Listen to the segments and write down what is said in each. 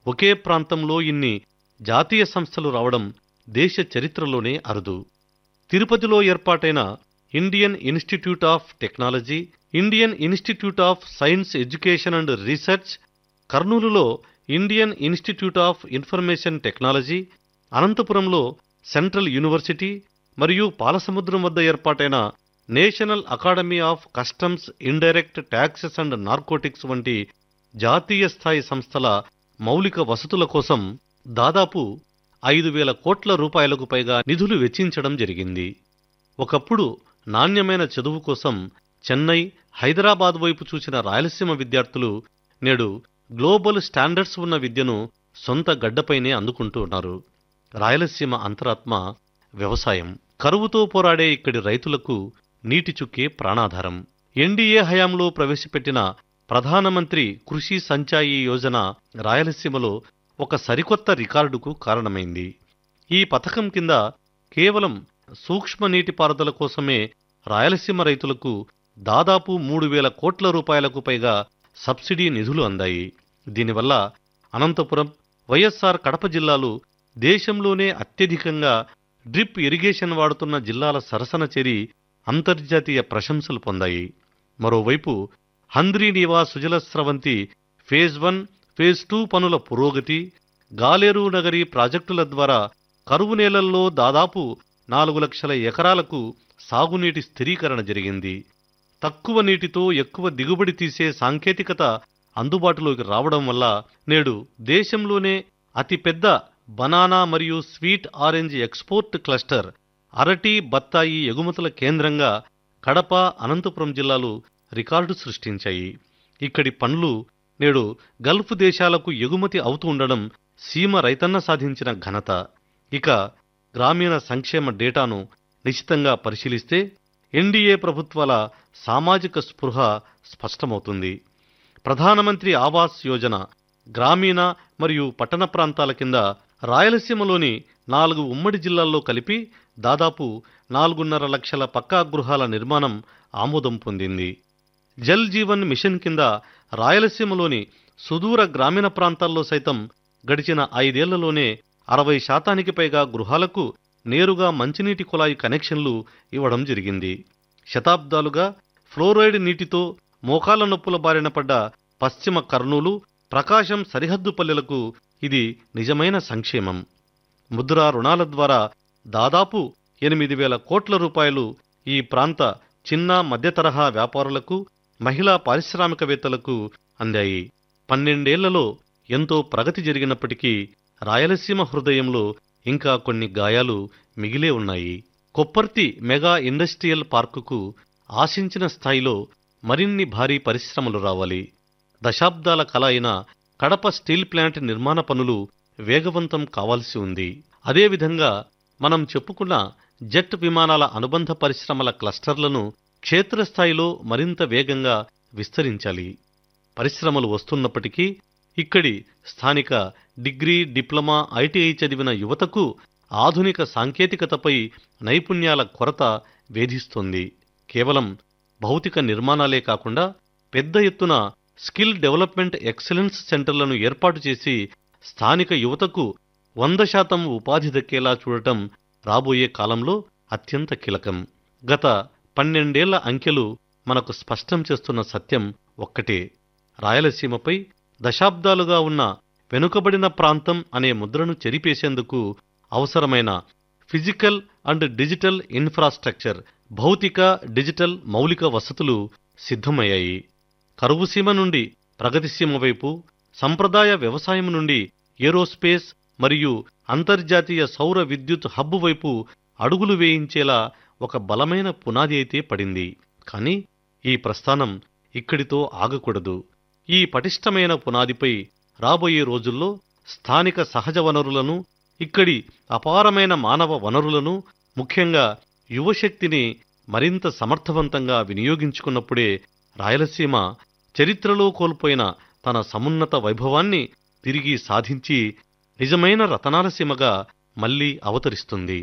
ఒకే ప్రాంతంలో ఇన్ని జాతీయ సంస్థలు రావడం దేశ చరిత్రలోనే అరుదు తిరుపతిలో ఏర్పాటైన Indian institute of technology Indian institute of science education and research కర్నూలులో Indian institute of information technology అనంతపురంలో సెంట్రల్ యూనివర్సిటీ మరియు పాలసముద్రం వద్ద ఏర్పాటైన national academy of customs indirect taxes and narcotics వంటి జాతీయ స్థాయి సంస్థల మౌలిక వసతుల కోసం దాదాపు ఐదు వేల కోట్ల రూపాయలకు పైగా నిధులు వెచ్చించడం జరిగింది ఒకప్పుడు నాణ్యమైన చదువు కోసం చెన్నై హైదరాబాద్ వైపు చూసిన రాయలసీమ విద్యార్థులు నేడు గ్లోబల్ స్టాండర్డ్స్ ఉన్న విద్యను సొంత గడ్డపైనే అందుకుంటున్నారు రాయలసీమ అంతరాత్మ వ్యవసాయం కరువుతో పోరాడే ఇక్కడి రైతులకు నీటి చుక్కే ప్రాణాధారం ఎన్డీఏ హయాంలో ప్రవేశపెట్టిన ప్రధానమంత్రి కృషి సంచాయి యోజన రాయలసీమలో ఒక సరికొత్త రికార్డుకు కారణమైంది ఈ పథకం కింద కేవలం సూక్ష్మ నీటిపారుదల కోసమే రాయలసీమ రైతులకు దాదాపు మూడు వేల కోట్ల రూపాయలకు పైగా సబ్సిడీ నిధులు అందాయి దీనివల్ల అనంతపురం వైఎస్సార్ కడప జిల్లాలు దేశంలోనే అత్యధికంగా డ్రిప్ ఇరిగేషన్ వాడుతున్న జిల్లాల సరసన చేరి అంతర్జాతీయ ప్రశంసలు పొందాయి మరోవైపు Handri Neeva Sujala Sravanthi phase one phase two పనుల పురోగతి గాలేరు నగరి ప్రాజెక్టుల ద్వారా కరువు నేలల్లో దాదాపు నాలుగు లక్షల ఎకరాలకు సాగునీటి స్థిరీకరణ జరిగింది తక్కువ నీటితో ఎక్కువ దిగుబడి తీసే సాంకేతికత అందుబాటులోకి రావడం వల్ల నేడు దేశంలోనే అతిపెద్ద బనానా మరియు స్వీట్ ఆరెంజ్ ఎక్స్పోర్ట్ క్లస్టర్ అరటి బత్తాయి ఎగుమతుల కేంద్రంగా కడప అనంతపురం జిల్లాలు రికార్డు సృష్టించాయి ఇక్కడి పండ్లు నేడు గల్ఫ్ దేశాలకు ఎగుమతి అవుతూ ఉండడం సీమ రైతన్న సాధించిన ఘనత ఇక గ్రామీణ సంక్షేమ డేటాను నిశితంగా పరిశీలిస్తే ఎన్డీఏ ప్రభుత్వాల సామాజిక స్పృహ స్పష్టమవుతుంది ప్రధానమంత్రి ఆవాస్ యోజన గ్రామీణ మరియు పట్టణ ప్రాంతాల కింద రాయలసీమలోని నాలుగు ఉమ్మడి జిల్లాల్లో కలిపి దాదాపు నాలుగున్నర లక్షల పక్కా గృహాల నిర్మాణం ఆమోదం పొందింది జల్ జీవన్ మిషన్ కింద రాయలసీమలోని సుదూర గ్రామీణ ప్రాంతాల్లో సైతం గడిచిన ఐదేళ్లలోనే అరవై శాతానికి పైగా గృహాలకు నేరుగా మంచినీటి కుళాయి కనెక్షన్లు ఇవ్వడం జరిగింది శతాబ్దాలుగా ఫ్లోరైడ్ నీటితో మోకాల నొప్పుల బారిన పడ్డ పశ్చిమ కర్నూలు ప్రకాశం సరిహద్దు పల్లెలకు ఇది నిజమైన సంక్షేమం ముద్రా రుణాల ద్వారా దాదాపు ఎనిమిది వేల కోట్ల రూపాయలు ఈ ప్రాంత చిన్న మధ్యతరహా వ్యాపారులకు మహిళా పారిశ్రామికవేత్తలకు అందాయి పన్నెండేళ్లలో ఎంతో ప్రగతి జరిగినప్పటికీ రాయలసీమ హృదయంలో ఇంకా కొన్ని గాయాలు మిగిలే ఉన్నాయి కొప్పర్తి మెగా ఇండస్ట్రియల్ పార్కుకు ఆశించిన స్థాయిలో మరిన్ని భారీ పరిశ్రమలు రావాలి దశాబ్దాల కల అయిన కడప స్టీల్ ప్లాంట్ నిర్మాణ పనులు వేగవంతం కావాల్సి ఉంది అదేవిధంగా మనం చెప్పుకున్న జెట్ విమానాల అనుబంధ పరిశ్రమల క్లస్టర్లను క్షేత్రస్థాయిలో మరింత వేగంగా విస్తరించాలి పరిశ్రమలు వస్తున్నప్పటికీ ఇక్కడి స్థానిక డిగ్రీ డిప్లొమా ఐటీఐ చదివిన యువతకు ఆధునిక సాంకేతికతపై నైపుణ్యాల కొరత వేధిస్తోంది కేవలం భౌతిక నిర్మాణాలే కాకుండా పెద్ద ఎత్తున స్కిల్ డెవలప్మెంట్ ఎక్సలెన్స్ సెంటర్లను ఏర్పాటు చేసి స్థానిక యువతకు వంద శాతం ఉపాధి దక్కేలా చూడటం రాబోయే కాలంలో అత్యంత కీలకం గత పన్నెండేళ్ల అంకెలు మనకు స్పష్టం చేస్తున్న సత్యం ఒక్కటే రాయలసీమపై దశాబ్దాలుగా ఉన్న వెనుకబడిన ప్రాంతం అనే ముద్రను చెరిపేసేందుకు అవసరమైన ఫిజికల్ అండ్ డిజిటల్ ఇన్ఫ్రాస్ట్రక్చర్ భౌతిక డిజిటల్ మౌలిక వసతులు సిద్ధమయ్యాయి కరువుసీమ నుండి ప్రగతిసీమ వైపు సంప్రదాయ వ్యవసాయం నుండి ఏరోస్పేస్ మరియు అంతర్జాతీయ సౌర విద్యుత్ హబ్ వైపు అడుగులు వేయించేలా ఒక బలమైన పునాది అయితే పడింది కానీ ఈ ప్రస్థానం ఇక్కడితో ఆగకూడదు ఈ పటిష్టమైన పునాదిపై రాబోయే రోజుల్లో స్థానిక సహజ వనరులను ఇక్కడి అపారమైన మానవ వనరులను ముఖ్యంగా యువశక్తిని మరింత సమర్థవంతంగా వినియోగించుకున్నప్పుడే రాయలసీమ చరిత్రలో కోల్పోయిన తన సమున్నత వైభవాన్ని తిరిగి సాధించి నిజమైన రతనాల సీమగా మళ్లీ అవతరిస్తుంది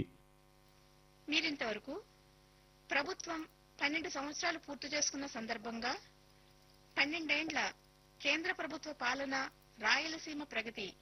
మీరింతవరకు ప్రభుత్వం పన్నెండు సంవత్సరాలు పూర్తి చేసుకున్న సందర్భంగా పన్నెండేండ్ల కేంద్ర ప్రభుత్వ పాలన రాయలసీమ ప్రగతి